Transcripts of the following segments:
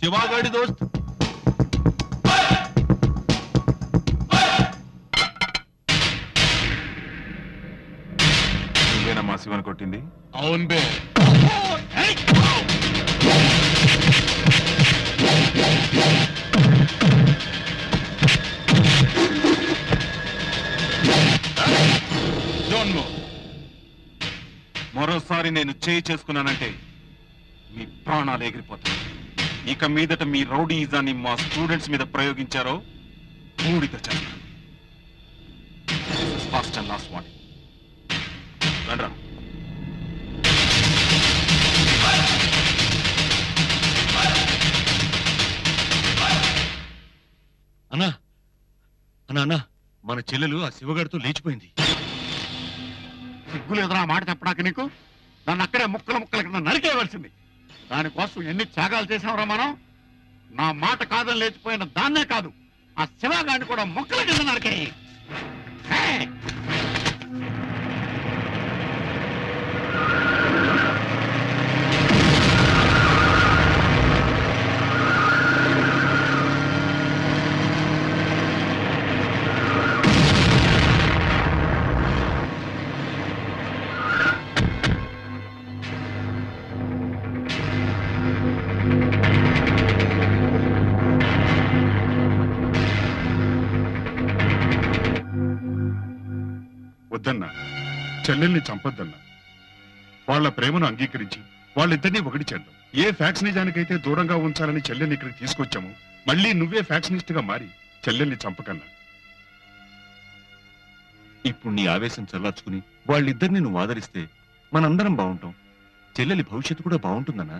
శివాగాడి దోస్త్ నువ్వేనా మా శివని కొట్టింది అవును బే జోన్మో మరోసారి నేను చేయి చేసుకున్నానంటే మీ ప్రాణాలు ఎగిరిపోతాయి ఇక మీదట మీ రౌడీయిజాన్ని మా స్టూడెంట్స్ మీద ప్రయోగించారో మూడిత చేస్తాను ఫాస్ట్ అండ్ లాస్ట్ వన్ రండ్రా అన్నా అన్నా అన్నా మన చెల్లెలు ఆ శివగాడితో లేచిపోయింది సిగ్గులేదురా ఆ మాట చెప్పడానికి నీకు దాన్ని అక్కడే ముక్కల ముక్కల కింద నరికేయవలసింది దానికోసం ఎన్ని త్యాగాలు చేసాంరా మనం నా మాట కాదని లేచిపోయిన దాన్నే కాదు ఆ శివగాడిని కూడా ముక్కల కింద నరికేయి ఏయ్! వద్దన్నా చెల్లెల్ని చంపొద్దన్నా వాళ్ళ ప్రేమను అంగీకరించి వాళ్ళిద్దరినీ ఒకటి చేద్దాం ఏ ఫ్యాక్షనిజానికైతే దూరంగా ఉంచాలని చెల్లెల్ని ఇక్కడికి తీసుకొచ్చాము మళ్ళీ నువ్వే ఫ్యాక్షనిస్ట్ గా మారి చెల్లెల్ని చంపకన్నా ఇప్పుడు నీ ఆవేశం చల్లార్చుకుని వాళ్ళిద్దరిని నువ్వు ఆదరిస్తే మనందరం బాగుంటాం చెల్లెలి భవిష్యత్తు కూడా బాగుంటుందన్నా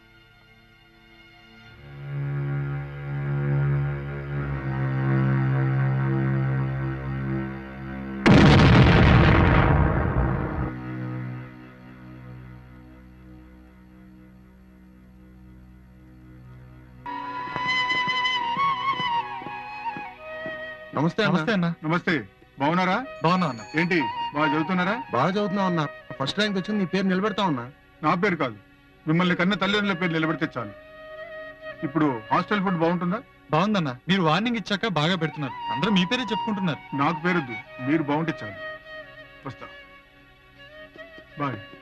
నమస్తే నమస్తే అన్న నమస్తే బాగున్నారా బాగున్నా అన్న ఏంటి బాగా చదువుతున్నారా బాగా చదువుతున్నావు అన్న ఫస్ట్ ర్యాంక్ వచ్చింది నీ పేరు నిలబెడతా ఉన్నా నా పేరు కాదు మిమ్మల్ని కన్న తల్లిదండ్రుల పేరు నిలబెడితే చాలు ఇప్పుడు హాస్టల్ ఫుడ్ బాగుంటుందా బాగుందన్న మీరు వార్నింగ్ ఇచ్చాక బాగా పెడుతున్నారు అందరూ మీ పేరే చెప్పుకుంటున్నారు నాకు పేరొద్దు మీరు బాగుంటే చాలు వస్తా బాయ్